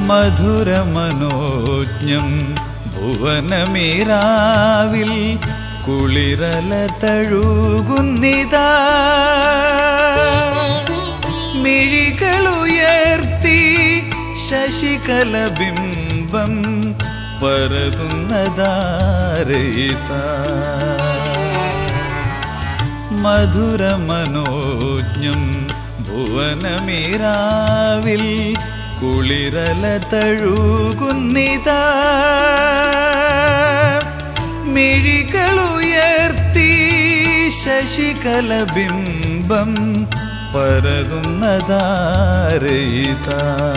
മധുരമനോജ്ഞം ഭുവനമീരാവിൽ കുളിരല തഴുകുന്നിതാ മിഴികളുയർത്തി ശശികലബിംബം പരതുന്നതാരയിത മധുരമനോജ്ഞം ഭുവനമീരാവിൽ കുളിരല തഴുകുന്നിതാ മിഴികളുയർത്തി ശശികലബിംബം പരതുന്നതാരയിത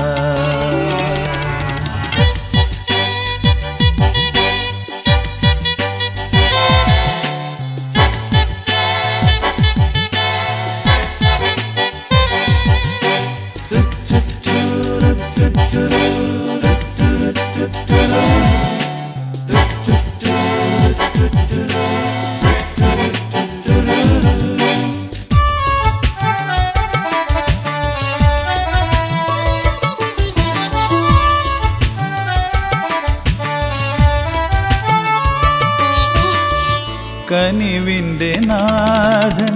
കനിവിൻ്റെ നാഥൻ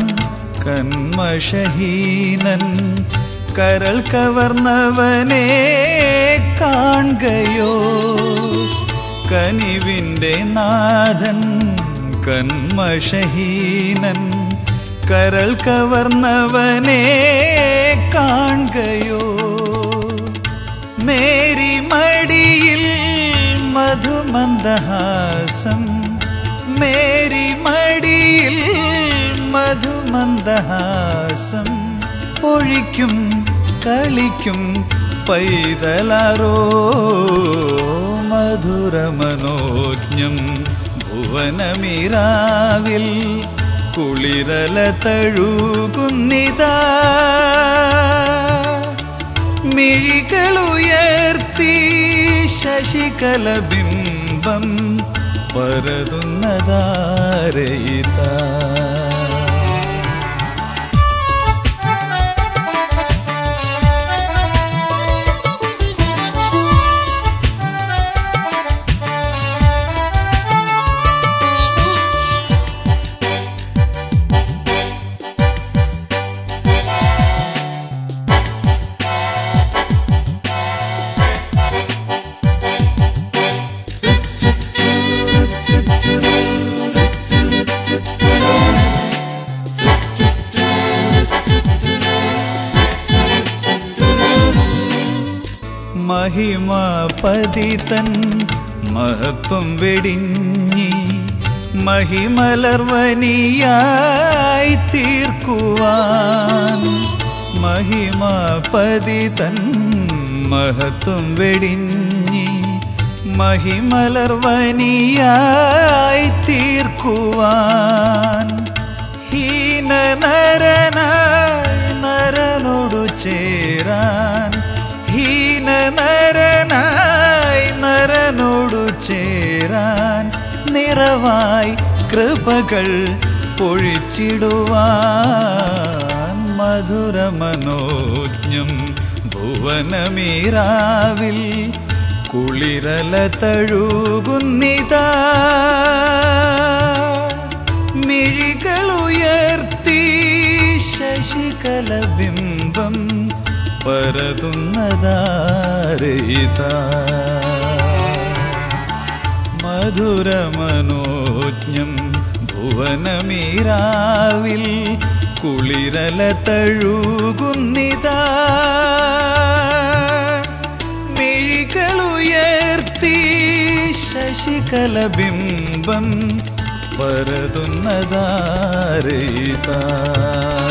കന്മഷഹീനൻ കരൾ കവർന്നവനെ കാണുകയോ കനിവിൻ്റെ നാഥൻ കന്മഷഹീനൻ കരൾ കവർന്നവനെ കാണുകയോ മേരി മടിയിൽ മധുമന്ദഹാസം മേരി മടിയിൽ മധുമന്ദഹാസം പൊഴിക്കും കളിക്കും പൈതലാരോ മധുരമനോജ്ഞം ഭുവനമിരാവിൽ കുളിരല തഴുകുന്നിതാ മിഴികളുയർത്തി ശശികലബിംബം പരതുന്നതാരയിത മഹിമപതിതൻ മഹത്വം വെടിഞ്ഞി മഹിമലർവനിയായി തീർക്കുവാൻ മഹിമപതിതൻ മഹത്വം വെടിഞ്ഞി മഹിമലർവനിയായി തീർക്കുവാൻ ഹീന നരനായി നരനോടു ചേരാൻ ഹീന നരനായി നരനോടു ചേരാൻ നിറവായി കൃപകൾ പൊഴിച്ചിടുവാൻ മധുരമനോജ്ഞം ഭുവനമീരാവിൽ കുളിരല തഴുകുന്നിതാ മിഴികളുയർത്തി ശശികലബിംബം പരതുന്നതാരയിത മധുരമനോജ്ഞം ഭുവനമീരാവിൽ കുളിരല തഴുകുന്നിതാ മിഴികളുയർത്തി ശശികലബിംബം പരതുന്നതാരയിത